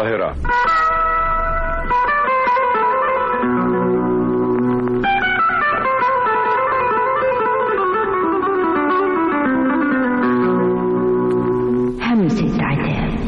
القاهرة همسة عتاب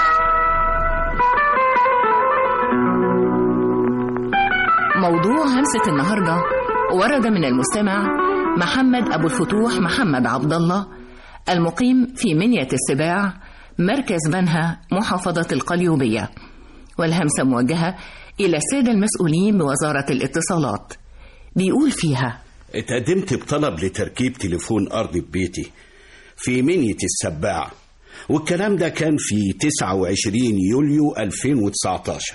موضوع همسة النهاردة ورد من المستمع محمد أبو الفتوح محمد عبد الله المقيم في منية السباع مركز بنها محافظة القليوبية والهمسة موجهة إلى السادة المسؤولين بوزارة الاتصالات بيقول فيها اتقدمت بطلب لتركيب تليفون أرضي ببيتي في منية السباع والكلام ده كان في 29 يوليو 2019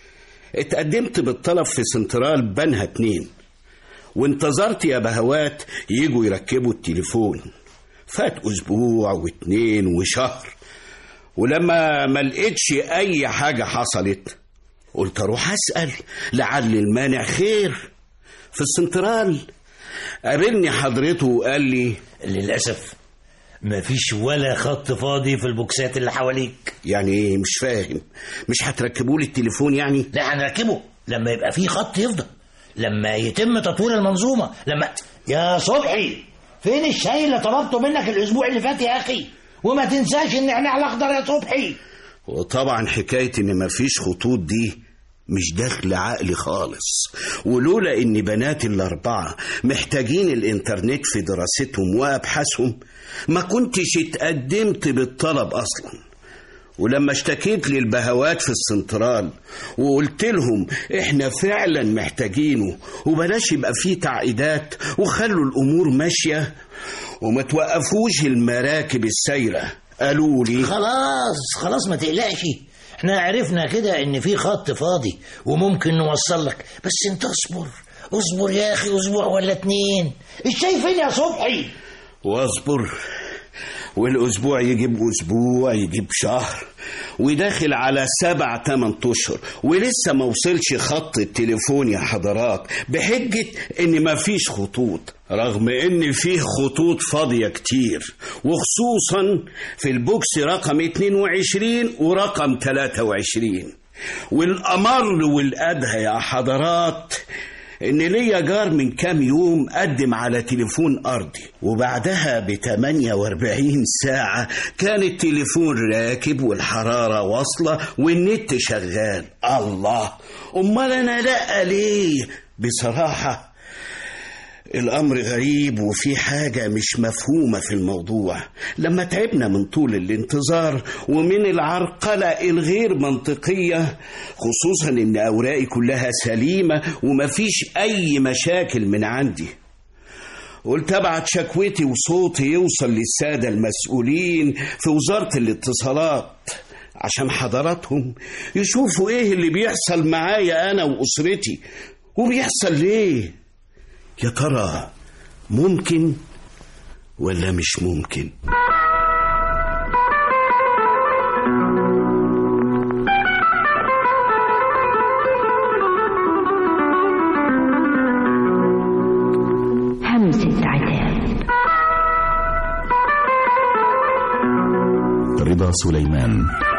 اتقدمت بالطلب في سنترال بنها 2 وانتظرت يا بهوات يجوا يركبوا التليفون فات أسبوع واتنين وشهر ولما ما لقيتش أي حاجة حصلت قلت أروح أسأل لعل المانع خير في السنترال قابلني حضرته وقال لي للأسف مفيش ولا خط فاضي في البوكسات اللي حواليك يعني ايه مش فاهم مش هتركبوا لي التليفون يعني لا هنركبه لما يبقى فيه خط يفضل لما يتم تطوير المنظومة لما يا صبحي فين الشاي اللي طلبته منك الأسبوع اللي فات يا أخي وما تنساش النعناع الأخضر يا صبحي وطبعا حكاية ان مفيش خطوط دي مش داخل عقلي خالص ولولا ان بناتي الاربعه محتاجين الانترنت في دراستهم وابحاثهم ما كنتش اتقدمت بالطلب اصلا ولما اشتكيت للبهوات في السنترال وقلت لهم احنا فعلا محتاجينه وبلاش يبقى فيه تعقيدات وخلوا الامور ماشيه وما توقفوش المراكب السايره قالوا لي خلاص خلاص ما تقلقش احنا عرفنا كده ان في خط فاضي وممكن نوصل لك بس انت اصبر اصبر يا اخي اسبوع ولا اتنين الشاي فين يا صبحي واصبر والاسبوع يجيب اسبوع يجيب شهر وداخل على سبع تمن اشهر ولسه ما وصلش خط التليفون يا حضرات بحجة ان مفيش خطوط رغم ان فيه خطوط فاضية كتير وخصوصا في البوكس رقم 22 ورقم 23 والأمر والأدهى يا حضرات ان ليا جار من كام يوم قدم على تليفون ارضي وبعدها ب 48 ساعة كان التليفون راكب والحرارة واصلة والنت شغال الله امال انا لا ليه بصراحة الأمر غريب وفي حاجة مش مفهومة في الموضوع لما تعبنا من طول الانتظار ومن العرقلة الغير منطقية خصوصا إن أوراقي كلها سليمة ومفيش أي مشاكل من عندي قلت ابعت شكوتي وصوتي يوصل للسادة المسؤولين في وزارة الاتصالات عشان حضراتهم يشوفوا ايه اللي بيحصل معايا انا واسرتي وبيحصل ليه يا ترى ممكن ولا مش ممكن همسة عتاب رضا سليمان